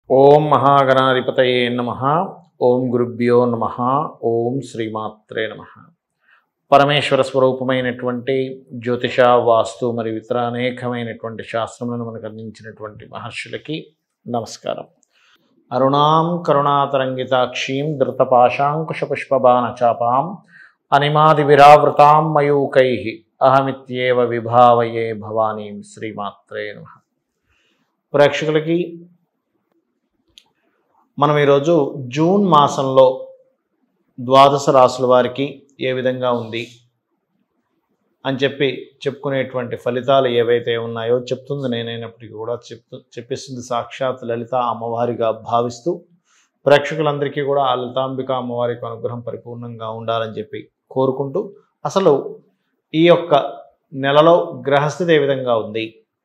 ఓం మహాగణాధిపతయే నమ ఓం గురుభ్యో నమ ఓం శ్రీమాత్రే నమ పరమేశ్వర స్వరూపమైనటువంటి జ్యోతిష వాస్తు మరియు ఇతర అనేకమైనటువంటి శాస్త్రములను మనకు అందించినటువంటి మహర్షులకి నమస్కారం అరుణాం కరుణాతరంగితాక్షీం ధృతపాశాంకుశపుష్పబాణ చాపాం అనిమాది విరావృతాం మయూకై అహమిత్యేవ విభావయే భవానీం శ్రీమాత్రే నమ ప్రేక్షకులకి మనం ఈరోజు జూన్ మాసంలో ద్వాదశ రాసుల వారికి ఏ విధంగా ఉంది అని చెప్పి చెప్పుకునేటువంటి ఫలితాలు ఏవైతే ఉన్నాయో చెప్తుంది నేనైనప్పటికీ కూడా చెప్తూ చెప్పిస్తుంది సాక్షాత్ లలిత అమ్మవారిగా భావిస్తూ ప్రేక్షకులందరికీ కూడా ఆ లలితాంబిక అమ్మవారికి అనుగ్రహం పరిపూర్ణంగా ఉండాలని చెప్పి కోరుకుంటూ అసలు ఈ యొక్క నెలలో గ్రహస్థితి ఏ విధంగా ఉంది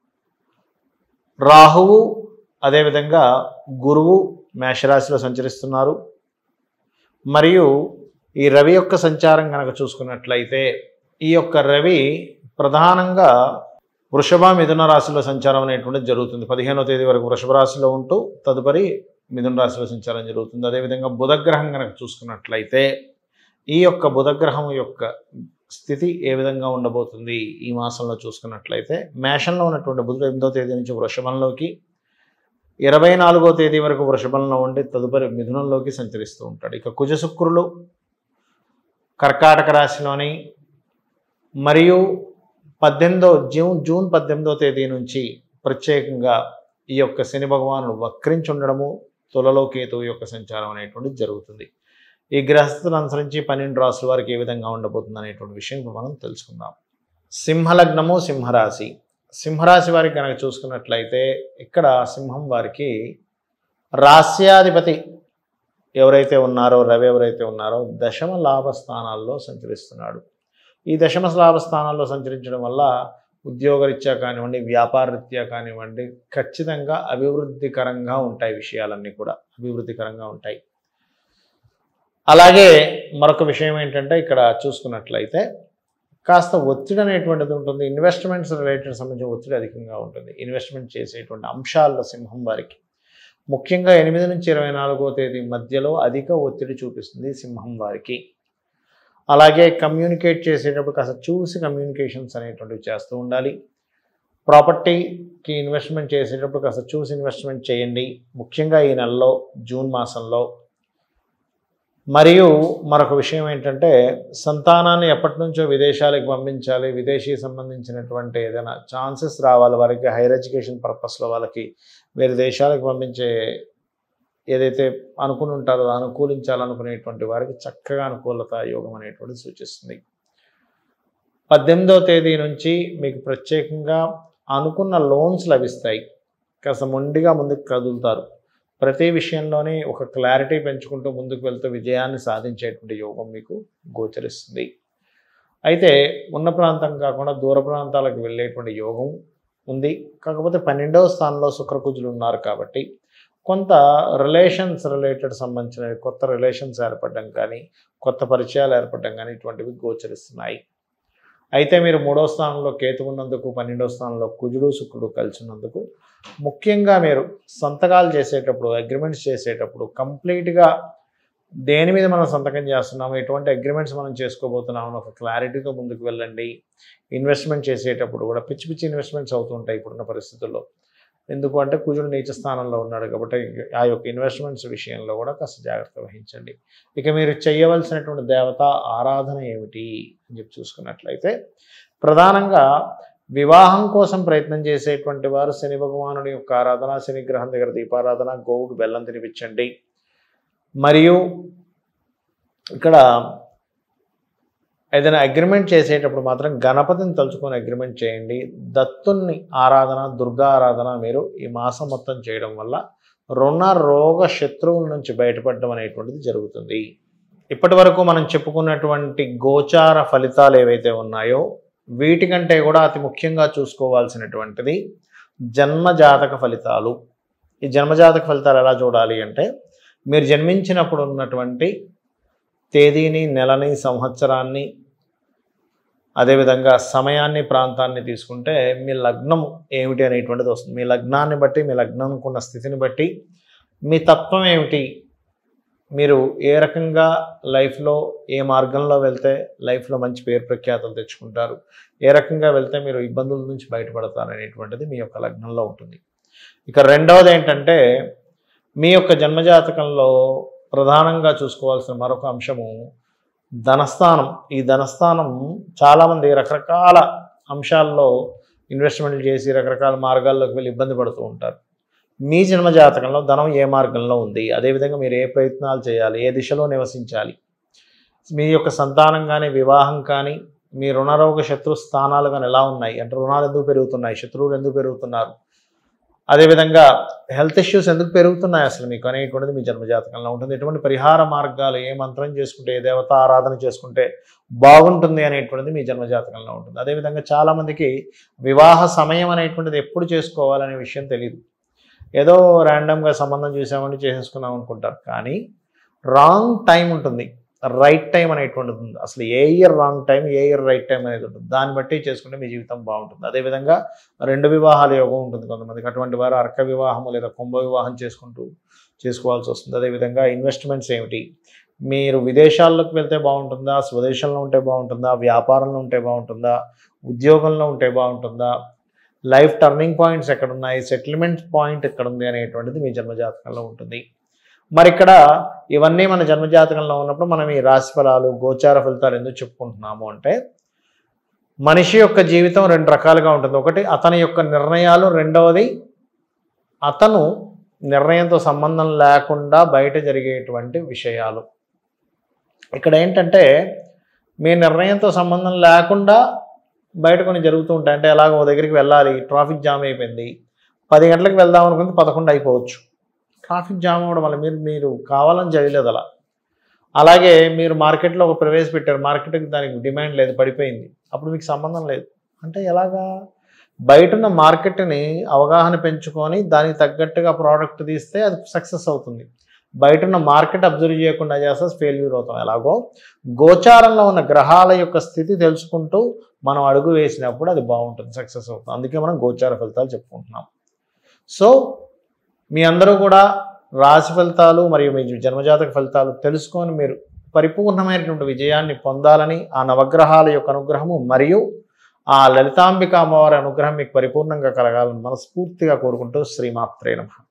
రాహువు అదేవిధంగా గురువు మేషరాశిలో సంచరిస్తున్నారు మరియు ఈ రవి యొక్క సంచారం కనుక చూసుకున్నట్లయితే ఈ యొక్క రవి ప్రధానంగా వృషభ మిథున రాశిలో సంచారం అనేటువంటిది జరుగుతుంది పదిహేనో తేదీ వరకు వృషభ రాశిలో ఉంటూ తదుపరి మిథున రాశిలో సంచారం జరుగుతుంది అదేవిధంగా బుధగ్రహం కనుక చూసుకున్నట్లయితే ఈ యొక్క బుధగ్రహం యొక్క స్థితి ఏ విధంగా ఉండబోతుంది ఈ మాసంలో చూసుకున్నట్లయితే మేషంలో ఉన్నటువంటి బుధుడు ఎనిమిదో తేదీ నుంచి వృషభంలోకి ఇరవై నాలుగో తేదీ వరకు వృషభంలో ఉండి తదుపరి మిథునంలోకి సంచరిస్తూ ఉంటాడు ఇక కుజ శుక్రులు కర్కాటక రాశిలోని మరియు పద్దెనిమిదో జూన్ జూన్ పద్దెనిమిదో తేదీ నుంచి ప్రత్యేకంగా ఈ యొక్క శని భగవానుడు వక్రించి ఉండడము తులలో కేతువు యొక్క సంచారం అనేటువంటిది జరుగుతుంది ఈ గ్రహస్థులను అనుసరించి పన్నెండు రాసుల వారికి ఏ విధంగా ఉండబోతుంది అనేటువంటి విషయం ఇప్పుడు మనం తెలుసుకుందాం సింహలగ్నము సింహరాశి సింహరాశి వారికి కనుక చూసుకున్నట్లయితే ఇక్కడ సింహం వారికి రాస్యాధిపతి ఎవరైతే ఉన్నారో రవి ఎవరైతే ఉన్నారో దశమ లాభ స్థానాల్లో సంచరిస్తున్నాడు ఈ దశమ లాభ స్థానాల్లో సంచరించడం వల్ల ఉద్యోగరీత్యా కానివ్వండి వ్యాపారరీత్యా కానివ్వండి ఖచ్చితంగా అభివృద్ధికరంగా ఉంటాయి విషయాలన్నీ కూడా అభివృద్ధికరంగా ఉంటాయి అలాగే మరొక విషయం ఏంటంటే ఇక్కడ చూసుకున్నట్లయితే కాస్త ఒత్తిడి అనేటువంటిది ఉంటుంది ఇన్వెస్ట్మెంట్స్ రిలేటెడ్ సంబంధించిన ఒత్తిడి అధికంగా ఉంటుంది ఇన్వెస్ట్మెంట్ చేసేటువంటి అంశాల్లో సింహం వారికి ముఖ్యంగా ఎనిమిది నుంచి ఇరవై నాలుగో తేదీ మధ్యలో అధిక ఒత్తిడి చూపిస్తుంది సింహం వారికి అలాగే కమ్యూనికేట్ చేసేటప్పుడు కాస్త చూసి కమ్యూనికేషన్స్ అనేటువంటివి చేస్తూ ఉండాలి ప్రాపర్టీకి ఇన్వెస్ట్మెంట్ చేసేటప్పుడు కాస్త చూసి ఇన్వెస్ట్మెంట్ చేయండి ముఖ్యంగా ఈ నెలలో జూన్ మాసంలో మరియు మరొక విషయం ఏంటంటే సంతానాన్ని ఎప్పటి నుంచో విదేశాలకు పంపించాలి విదేశీ సంబంధించినటువంటి ఏదైనా ఛాన్సెస్ రావాలి వారికి హైయర్ ఎడ్యుకేషన్ పర్పస్లో వాళ్ళకి వేరే దేశాలకు పంపించే ఏదైతే అనుకుని ఉంటారో అనుకూలించాలనుకునేటువంటి వారికి చక్కగా అనుకూలత యోగం అనేటువంటిది సూచిస్తుంది పద్దెనిమిదవ తేదీ నుంచి మీకు ప్రత్యేకంగా అనుకున్న లోన్స్ లభిస్తాయి కాస్త మొండిగా ముందుకు కదులుతారు ప్రతి విషయంలోనే ఒక క్లారిటీ పెంచుకుంటూ ముందుకు వెళ్తూ విజయాన్ని సాధించేటువంటి యోగం మీకు గోచరిస్తుంది అయితే ఉన్న ప్రాంతం కాకుండా దూర ప్రాంతాలకు వెళ్ళేటువంటి యోగం ఉంది కాకపోతే పన్నెండవ స్థానంలో శుక్రకుజులు ఉన్నారు కాబట్టి కొంత రిలేషన్స్ రిలేటెడ్ సంబంధించిన కొత్త రిలేషన్స్ ఏర్పడడం కానీ కొత్త పరిచయాలు ఏర్పడడం కానీ ఇటువంటివి గోచరిస్తున్నాయి అయితే మీరు మూడో స్థానంలో కేతు ఉన్నందుకు పన్నెండో స్థానంలో కుజుడు శుక్రుడు కలిసి ఉన్నందుకు ముఖ్యంగా మీరు సంతకాలు చేసేటప్పుడు అగ్రిమెంట్స్ చేసేటప్పుడు కంప్లీట్గా దేని మీద మనం సంతకం చేస్తున్నాము ఎటువంటి అగ్రిమెంట్స్ మనం చేసుకోబోతున్నాము అని ఒక క్లారిటీతో ముందుకు వెళ్ళండి ఇన్వెస్ట్మెంట్ చేసేటప్పుడు కూడా పిచ్చి పిచ్చి ఇన్వెస్ట్మెంట్స్ అవుతుంటాయి ఇప్పుడున్న పరిస్థితుల్లో ఎందుకు అంటే కుజుడు నీచ స్థానంలో ఉన్నాడు కాబట్టి ఆ యొక్క ఇన్వెస్ట్మెంట్స్ విషయంలో కూడా కాస్త జాగ్రత్త వహించండి ఇక మీరు చేయవలసినటువంటి దేవత ఆరాధన ఏమిటి అని చెప్పి చూసుకున్నట్లయితే ప్రధానంగా వివాహం కోసం ప్రయత్నం చేసేటువంటి వారు శని భగవానుడి యొక్క ఆరాధన శని గ్రహం దగ్గర దీపారాధన గోవుకు బెల్లం తినిపించండి మరియు ఇక్కడ ఏదైనా అగ్రిమెంట్ చేసేటప్పుడు మాత్రం గణపతిని తలుచుకొని అగ్రిమెంట్ చేయండి దత్తుని ఆరాధన దుర్గా ఆరాధన మీరు ఈ మాసం మొత్తం చేయడం వల్ల రుణ రోగ శత్రువుల నుంచి బయటపడడం అనేటువంటిది జరుగుతుంది ఇప్పటి వరకు మనం చెప్పుకున్నటువంటి గోచార ఫలితాలు ఏవైతే ఉన్నాయో వీటికంటే కూడా అతి ముఖ్యంగా చూసుకోవాల్సినటువంటిది జన్మజాతక ఫలితాలు ఈ జన్మజాతక ఫలితాలు ఎలా చూడాలి అంటే మీరు జన్మించినప్పుడు ఉన్నటువంటి తేదీని నెలని సంవత్సరాన్ని అదేవిధంగా సమయాన్ని ప్రాంతాన్ని తీసుకుంటే మీ లగ్నం ఏమిటి అనేటువంటిది వస్తుంది మీ లగ్నాన్ని బట్టి మీ లగ్నంకు ఉన్న స్థితిని బట్టి మీ తత్వం ఏమిటి మీరు ఏ రకంగా లైఫ్లో ఏ మార్గంలో వెళ్తే లైఫ్లో మంచి పేరు ప్రఖ్యాతలు తెచ్చుకుంటారు ఏ రకంగా వెళ్తే మీరు ఇబ్బందుల నుంచి బయటపడతారు అనేటువంటిది మీ యొక్క లగ్నంలో ఉంటుంది ఇక రెండవది ఏంటంటే మీ యొక్క జన్మజాతకంలో ప్రధానంగా చూసుకోవాల్సిన మరొక అంశము ధనస్థానం ఈ ధనస్థానం చాలామంది రకరకాల అంశాల్లో ఇన్వెస్ట్మెంట్లు చేసి రకరకాల మార్గాల్లోకి వెళ్ళి ఇబ్బంది పడుతూ ఉంటారు మీ జన్మ జాతకంలో ధనం ఏ మార్గంలో ఉంది అదేవిధంగా మీరు ఏ ప్రయత్నాలు చేయాలి ఏ దిశలో నివసించాలి మీ యొక్క సంతానం కానీ వివాహం కానీ మీ రుణరోగ శత్రు స్థానాలు కానీ ఎలా ఉన్నాయి అంటే రుణాలు ఎందుకు పెరుగుతున్నాయి శత్రువులు ఎందుకు పెరుగుతున్నారు అదేవిధంగా హెల్త్ ఇష్యూస్ ఎందుకు పెరుగుతున్నాయి అసలు మీకు అనేటువంటిది మీ జన్మజాతకంలో ఉంటుంది ఎటువంటి పరిహార మార్గాలు ఏ మంత్రం చేసుకుంటే ఏ దేవత ఆరాధన చేసుకుంటే బాగుంటుంది అనేటువంటిది మీ జన్మజాతకంలో ఉంటుంది అదేవిధంగా చాలామందికి వివాహ సమయం అనేటువంటిది ఎప్పుడు చేసుకోవాలనే విషయం తెలియదు ఏదో ర్యాండమ్గా సంబంధం చూసామని చేసేసుకున్నాం అనుకుంటారు కానీ రాంగ్ టైం ఉంటుంది రైట్ టైం అనేటువంటిది ఉంది అసలు a year wrong time a year right time అనేది ఉంటుంది దాన్ని బట్టి చేసుకుంటే మీ జీవితం బాగుంటుంది అదేవిధంగా రెండు వివాహాల యోగం ఉంటుంది కొంతమందికి అటువంటి వారు అర్క వివాహము లేదా కుంభ వివాహం చేసుకుంటూ చేసుకోవాల్సి వస్తుంది అదేవిధంగా ఇన్వెస్ట్మెంట్స్ ఏమిటి మీరు విదేశాల్లోకి వెళ్తే బాగుంటుందా స్వదేశంలో ఉంటే బాగుంటుందా వ్యాపారంలో ఉంటే బాగుంటుందా ఉద్యోగంలో ఉంటే బాగుంటుందా లైఫ్ టర్నింగ్ పాయింట్స్ ఎక్కడ ఉన్నాయి సెటిల్మెంట్ పాయింట్ ఎక్కడ ఉంది అనేటువంటిది మీ జన్మజాతకంలో ఉంటుంది మరి ఇక్కడ ఇవన్నీ మన జన్మజాతకంలో ఉన్నప్పుడు మనం ఈ రాశి ఫలాలు గోచార ఫలితాలు ఎందుకు చెప్పుకుంటున్నాము అంటే మనిషి యొక్క జీవితం రెండు రకాలుగా ఉంటుంది ఒకటి అతని యొక్క నిర్ణయాలు రెండవది అతను నిర్ణయంతో సంబంధం లేకుండా బయట జరిగేటువంటి విషయాలు ఇక్కడ ఏంటంటే మీ నిర్ణయంతో సంబంధం లేకుండా బయట కొన్ని జరుగుతూ ఉంటాయి అంటే ఎలాగో ఓ దగ్గరికి వెళ్ళాలి ట్రాఫిక్ జామ్ అయిపోయింది పది గంటలకు వెళ్దాం అనుకుంటే పదకొండు అయిపోవచ్చు ట్రాఫిక్ జామ్ అవ్వడం వల్ల మీరు మీరు కావాలని చేయలేదు అలా అలాగే మీరు మార్కెట్లో ఒక ప్రవేశపెట్టారు మార్కెట్కి దానికి డిమాండ్ లేదు పడిపోయింది అప్పుడు మీకు సంబంధం లేదు అంటే ఎలాగా బయట ఉన్న మార్కెట్ని అవగాహన పెంచుకొని దానికి తగ్గట్టుగా ప్రోడక్ట్ తీస్తే అది సక్సెస్ అవుతుంది బయట ఉన్న మార్కెట్ అబ్జర్వ్ చేయకుండా చేస్తే ఫెయిల్యూర్ అవుతాం ఎలాగో గోచారంలో ఉన్న గ్రహాల యొక్క స్థితి తెలుసుకుంటూ మనం అడుగు వేసినప్పుడు అది బాగుంటుంది సక్సెస్ అవుతుంది అందుకే మనం గోచార ఫలితాలు చెప్పుకుంటున్నాం సో మీ అందరూ కూడా రాశి ఫలితాలు మరియు మీ జన్మజాతక ఫలితాలు తెలుసుకొని మీరు పరిపూర్ణమైనటువంటి విజయాన్ని పొందాలని ఆ నవగ్రహాల యొక్క అనుగ్రహము మరియు ఆ లలితాంబిక అమ్మవారి అనుగ్రహం మీకు పరిపూర్ణంగా కలగాలని మనస్ఫూర్తిగా కోరుకుంటూ శ్రీమాత్రే నమః